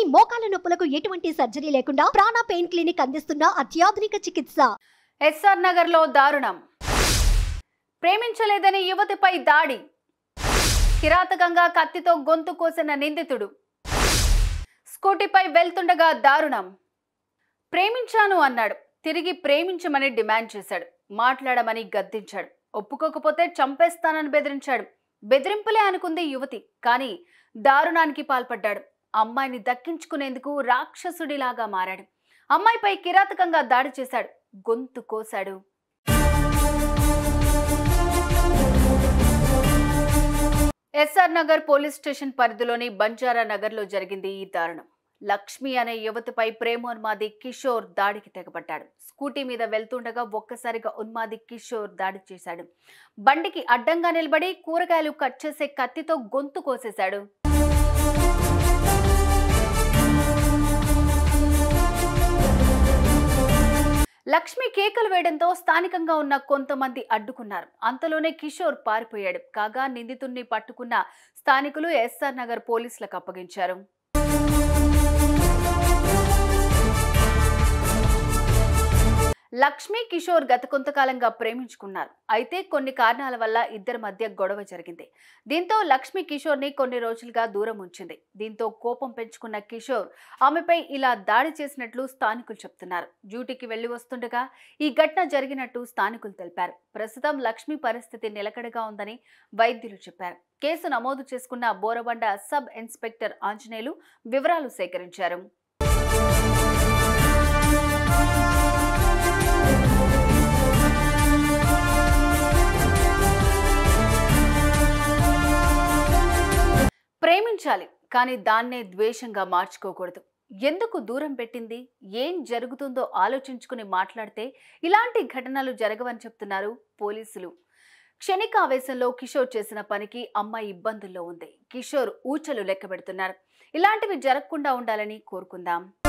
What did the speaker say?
మోకాల నొప్పులకు ఎటువంటి సర్జరీ లేకుండా ప్రాణ పెయిన్ క్లినిక్ అందిస్తున్న అత్యాధునిక చికిత్స ఎస్ఆర్ నగర్లో దారుణం ప్రేమించలేదని యువతిపై దాడి కిరాతకంగా కత్తితో గొంతు కోసిన నిందితుడు స్కూటీపై వెళ్తుండగా దారుణం ప్రేమించాను అన్నాడు తిరిగి ప్రేమించమని డిమాండ్ చేశాడు మాట్లాడమని గద్దించాడు ఒప్పుకోకపోతే చంపేస్తానని బెదిరించాడు బెదిరింపులే అనుకుంది యువతి కానీ దారుణానికి పాల్పడ్డాడు అమ్మాయిని దక్కించుకునేందుకు రాక్షసుడిలాగా మారాడు అమ్మాయిపై కిరాతకంగా దాడి చేశాడు గొంతు కోశాడు ఎస్ఆర్ నగర్ పోలీస్ స్టేషన్ పరిధిలోని బంజారా నగర్లో జరిగింది ఈ దారుణం లక్ష్మి అనే యువతిపై ప్రేమోన్మాది కిషోర్ దాడికి తెగబడ్డాడు స్కూటీ మీద వెళ్తుండగా ఒక్కసారిగా ఉన్మాది కిషోర్ దాడి చేశాడు బండికి అడ్డంగా నిలబడి కూరగాయలు కట్ చేసే కత్తితో గొంతు కోసేశాడు లక్ష్మి కేకలు వేయడంతో స్థానికంగా ఉన్న కొంతమంది అడ్డుకున్నారు అంతలోనే కిషోర్ పారిపోయాడు కాగా నిందితుడిని పట్టుకున్న స్థానికులు ఎస్ఆర్ నగర్ పోలీసులకు అప్పగించారు లక్ష్మి కిషోర్ గత కొంతకాలంగా ప్రేమించుకున్నారు అయితే కొన్ని కారణాల వల్ల ఇద్దరి మధ్య గొడవ జరిగింది దీంతో లక్ష్మి కిషోర్ని కొన్ని రోజులుగా దూరం ఉంచింది దీంతో కోపం పెంచుకున్న కిషోర్ ఆమెపై ఇలా దాడి చేసినట్లు స్థానికులు చెప్తున్నారు డ్యూటీకి వెళ్లి వస్తుండగా ఈ ఘటన జరిగినట్టు స్థానికులు తెలిపారు ప్రస్తుతం లక్ష్మి పరిస్థితి నిలకడగా ఉందని వైద్యులు చెప్పారు కేసు నమోదు చేసుకున్న బోరబండ సబ్ ఇన్స్పెక్టర్ ఆంజనేయులు వివరాలు సేకరించారు ప్రేమించాలి కానీ దాన్నే ద్వేషంగా మార్చుకోకూడదు ఎందుకు దూరం పెట్టింది ఏం జరుగుతుందో ఆలోచించుకుని మాట్లాడితే ఇలాంటి ఘటనలు జరగవని చెప్తున్నారు పోలీసులు క్షణిక ఆవేశంలో కిషోర్ చేసిన పనికి అమ్మాయి ఇబ్బందుల్లో ఉంది కిషోర్ ఊచలు లెక్క పెడుతున్నారు ఇలాంటివి జరగకుండా ఉండాలని కోరుకుందాం